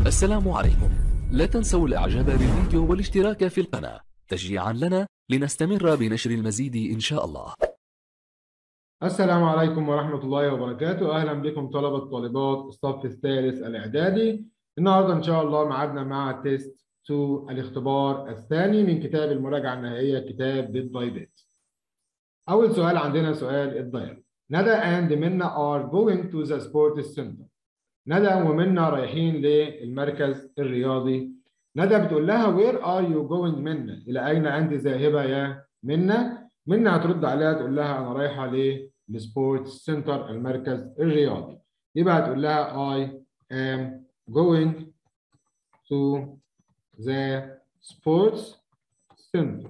السلام عليكم لا تنسوا الاعجاب بالفيديو والاشتراك في القناة تشجيعا لنا لنستمر بنشر المزيد ان شاء الله السلام عليكم ورحمة الله وبركاته أهلا بكم طلبة طالبات الصف الثالث الإعدادي النهاردة إن شاء الله معادنا مع تيست 2 الاختبار الثاني من كتاب المراجعة النهائية كتاب بيت باي بيت أول سؤال عندنا سؤال الضيق ندى and منا are going to the sports center ندى ومنا رايحين للمركز الرياضي ندى بتقول لها where are you going منا إلى أين أنت ذاهبة يا منا منا هترد عليها تقول لها أنا رايحة للسبورتس سنتر المركز الرياضي يبقى هتقول لها I am going to the sports center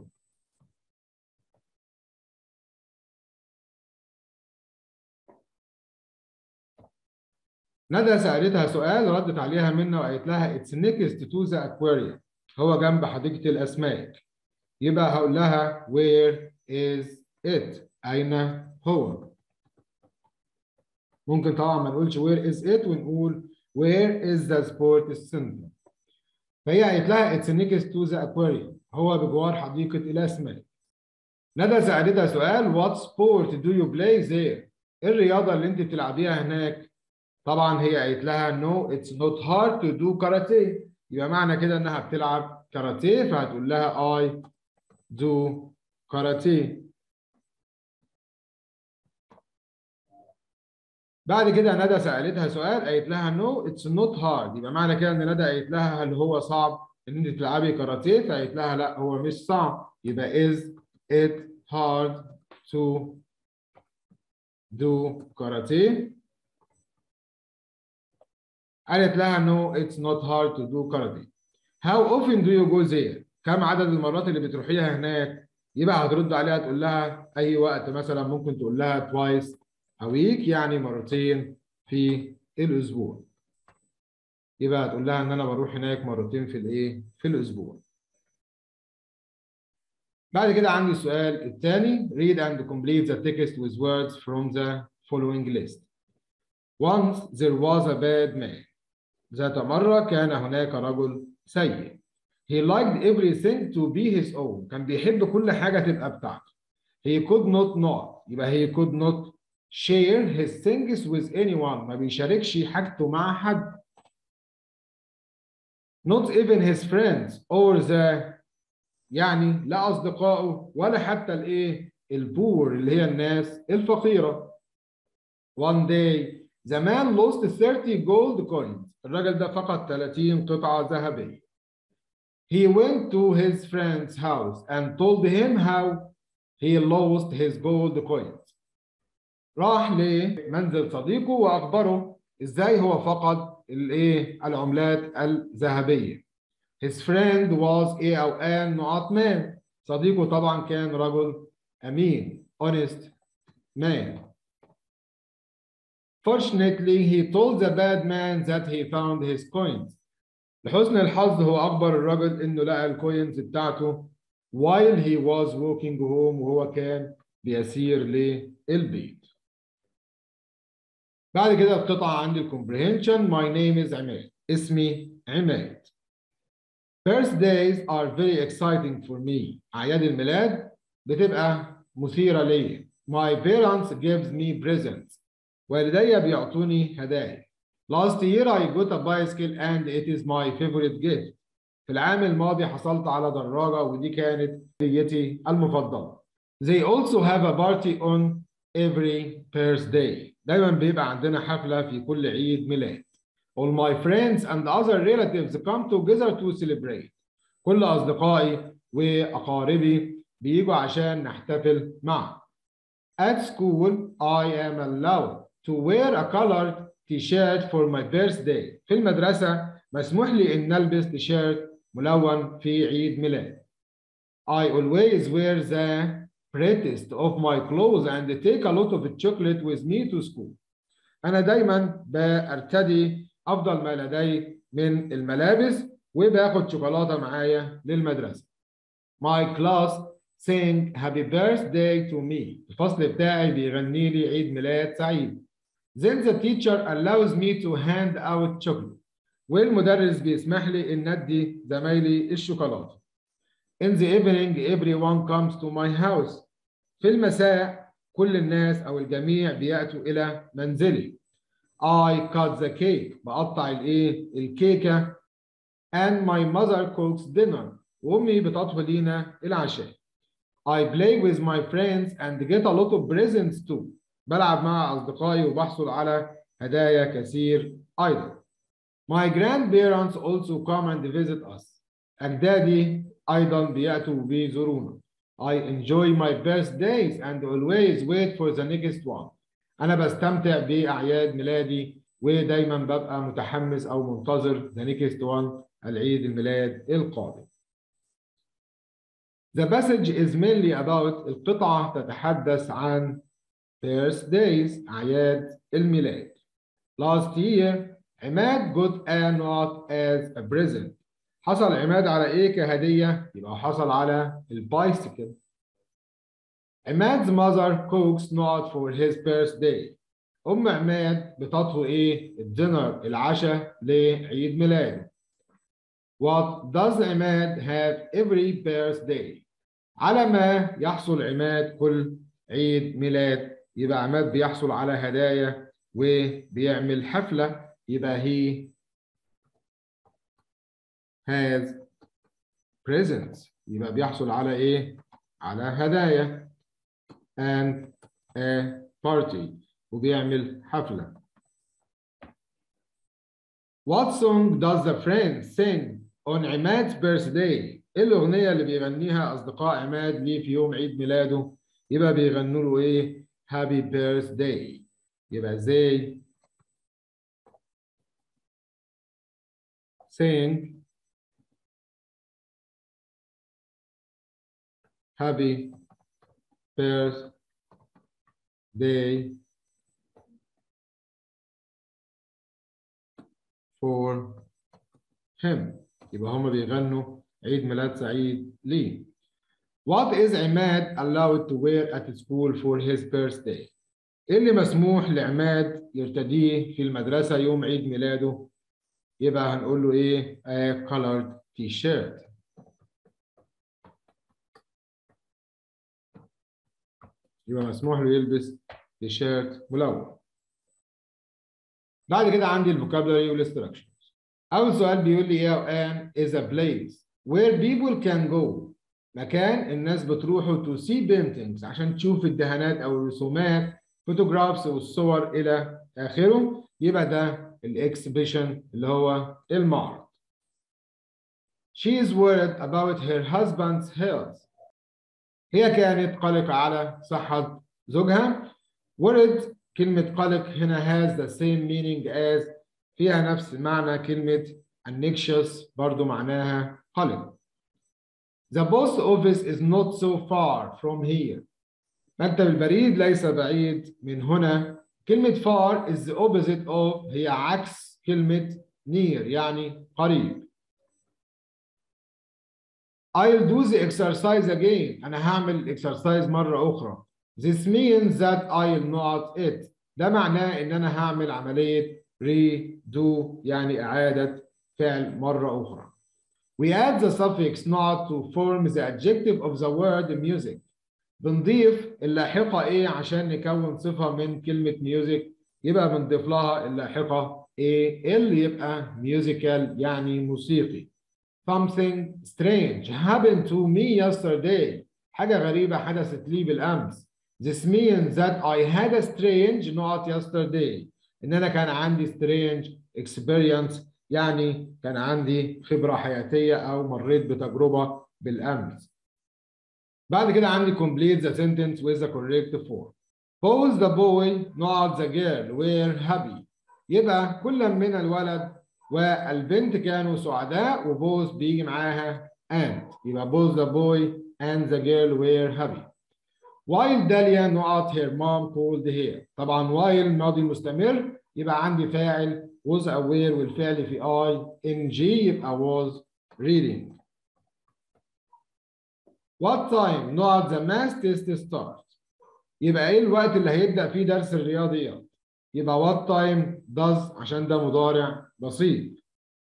ندى سألتها سؤال ردت عليها منه وقالت لها it's next to the aquarium هو جنب حديقة الأسماك يبقى هقول لها where is it أين هو ممكن طبعا ما نقولش where is it ونقول where is the sports center فهي قالت لها it's next to the aquarium هو بجوار حديقة الأسماك ندى سألتها سؤال what sport do you play there إيه الرياضة اللي أنت بتلعبيها هناك طبعا هي قالت لها no it's not hard to do karate يبقى معنى كده انها بتلعب كاراتيه فهتقول لها I do karate بعد كده ندى سألتها سؤال قالت لها no it's not hard يبقى معنى كده ان ندى قالت لها هل هو صعب ان انت تلعبي كاراتيه فقالت لها لا هو مش صعب يبقى is it hard to do karate قالت لها no it's not hard to do karate how often do you go there كم عدد المرات اللي بتروحيها هناك يبقى هترد عليها تقول لها اي وقت مثلا ممكن تقول لها twice a week يعني مرتين في الاسبوع يبقى هتقول لها ان انا بروح هناك مرتين في الايه في الاسبوع بعد كده عندي السؤال الثاني read and complete the text with words from the following list once there was a bad man ذات مرة كان هناك رجل سيء. He liked everything to be his own. كان بيحب كل حاجة تبقى بتاعته. He could not not. يبقى he could not share his things with anyone. ما بيشاركش حاجته مع حد. Not even his friends or the يعني لا أصدقائه ولا حتى الإيه؟ البور اللي هي الناس الفقيرة. One day the man lost 30 gold coins. الراجل ده فقد 30 قطعة ذهبية. He went to his friend's house and told him how he lost his gold coins. راح لمنزل صديقه وأخبره إزاي هو فقد الإيه العملات الذهبية. His friend was A أو N نقط man. صديقه طبعا كان رجل أمين honest man. Fortunately, he told the bad man that he found his coins. لحسن الحظ هو أخبر الرجل إنه لقى الكوينز بتاعته while he was walking home وهو كان بيسير للبيت. بعد كده القطعة عندي الكومبريهنشن My name is عماد. اسمي عماد. Birthdays are very exciting for me. أعياد الميلاد بتبقى مثيرة ليا. My parents gives me presents. والدي بيعطوني هدايا. Last year I got a bicycle and it is my favorite gift. في العام الماضي حصلت على دراجة ودي كانت هديتي المفضلة. They also have a party on every birthday. دايما بيبقى عندنا حفلة في كل عيد ميلاد. All my friends and other relatives come together to celebrate. كل أصدقائي وأقاربي بيجوا عشان نحتفل معا. At school I am allowed to wear a colored t-shirt for my birthday. في المدرسة مسموح لي إن ألبس تيشيرت ملون في عيد ميلاد. I always wear the prettiest of my clothes and take a lot of chocolate with me to school. أنا دايما بارتدي أفضل ما لدي من الملابس وباخد شوكولاتة معايا للمدرسة. My class sing happy birthday to me. الفصل بتاعي بيغني لي عيد ميلاد سعيد. Then the teacher allows me to hand out chocolate. والمدرس بيسمح لي ان ادي زمايلي الشوكولاته In the evening everyone comes to my house في المساء كل الناس او الجميع بياتوا الى منزلي I cut the cake بقطع الايه الكيكه and my mother cooks dinner وامي بتطهي لينا العشاء I play with my friends and get a lot of presents too بلعب مع اصدقائي وبحصل على هدايا كثير ايضا My grandparents also come and visit us أجدادي أيضا بيأتوا وبيزورونا I enjoy my birthdays and always wait for the next one أنا بستمتع بأعياد ميلادي ودايما ببقى متحمس أو منتظر the next one العيد الميلاد القادم. The passage is mainly about القطعة تتحدث عن birthdays أعياد الميلاد. Last year عماد got a note as a present. حصل عماد على إيه كهدية؟ يبقى حصل على البايسكل. عماد's mother cooks not for his birthday. أم عماد بتطهو إيه؟ الدينر العشاء لعيد ميلاده. What does عماد have every birthday؟ على ما يحصل عماد كل عيد ميلاد يبقى عماد بيحصل على هدايا وبيعمل حفلة يبقى he has presents يبقى بيحصل على إيه؟ على هدايا and a party وبيعمل حفلة. What song does the friend sing on عماد's birthday؟ ايه الأغنية اللي بيغنيها أصدقاء عماد ليه في يوم عيد ميلاده؟ يبقى بيغنوا له إيه؟ Happy birthday. يبقى they sing happy birthday for him يبقى هما بيغنوا عيد ميلاد سعيد ليه What is عماد allowed to wear at school for his birthday؟ ايه اللي مسموح لعماد يرتديه في المدرسة يوم عيد ميلاده؟ يبقى هنقول له ايه؟ a colored t-shirt. يبقى مسموح له يلبس تيشيرت ملون. بعد كده عندي الفوكابلري والاستراكشرز. أول سؤال بيقول لي يا وقام is a place where people can go مكان الناس بتروحوا to see paintings عشان تشوف الدهانات أو الرسومات فوتوغرافز والصور إلى آخره يبقى ده الاكسبيشن اللي هو المعرض. She is worried about her husband's health. هي كانت قلقة على صحة زوجها. worried كلمة قلق هنا has the same meaning as فيها نفس معنى كلمة anxious برضو معناها قلق. The post office is not so far from here. مكتب البريد ليس بعيد من هنا. كلمة far is the opposite of هي عكس كلمة near يعني قريب. I'll do the exercise again. أنا هعمل exercise مرة أخرى. This means that I'll not it. ده معناه إن أنا هعمل عملية redo يعني إعادة فعل مرة أخرى. We add the suffix not to form the adjective of the word music. بنضيف اللاحقة إيه عشان نكون صفة من كلمة music يبقى بنضيف لها اللاحقة إيه اللي يبقى musical يعني موسيقي. Something strange happened to me yesterday. حاجة غريبة حدثت لي بالأمس. This means that I had a strange not yesterday. إن أنا كان عندي strange experience يعني كان عندي خبرة حياتية أو مريت بتجربة بالأمس. بعد كده عندي complete the sentence with the correct form. Both the boy not the girl were happy. يبقى كل من الولد والبنت كانوا سعداء وبوث بيجي معاها and يبقى both the boy and the girl were happy. While Dahlia not her mom called here. طبعا while ماضي مستمر يبقى عندي فاعل was aware والفعل في I in G يبقى was reading. What time not the math test start. يبقى ايه الوقت اللي هيبدأ فيه درس الرياضيات؟ يبقى what time does عشان ده مضارع بسيط.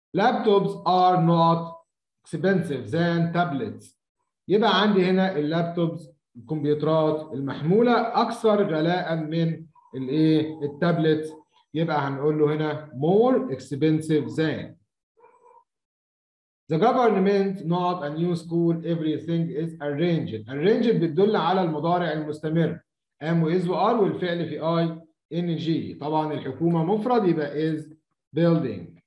laptops are not expensive than tablets يبقى عندي هنا اللابتوبز الكمبيوترات المحمولة أكثر غلاء من الإيه التابلت يبقى هنقول له هنا more expensive than The government not a new school everything is arranged arranged بتدل على المضارع المستمر am و is و are والفعل في I NG طبعا الحكومة مفرد يبقى is building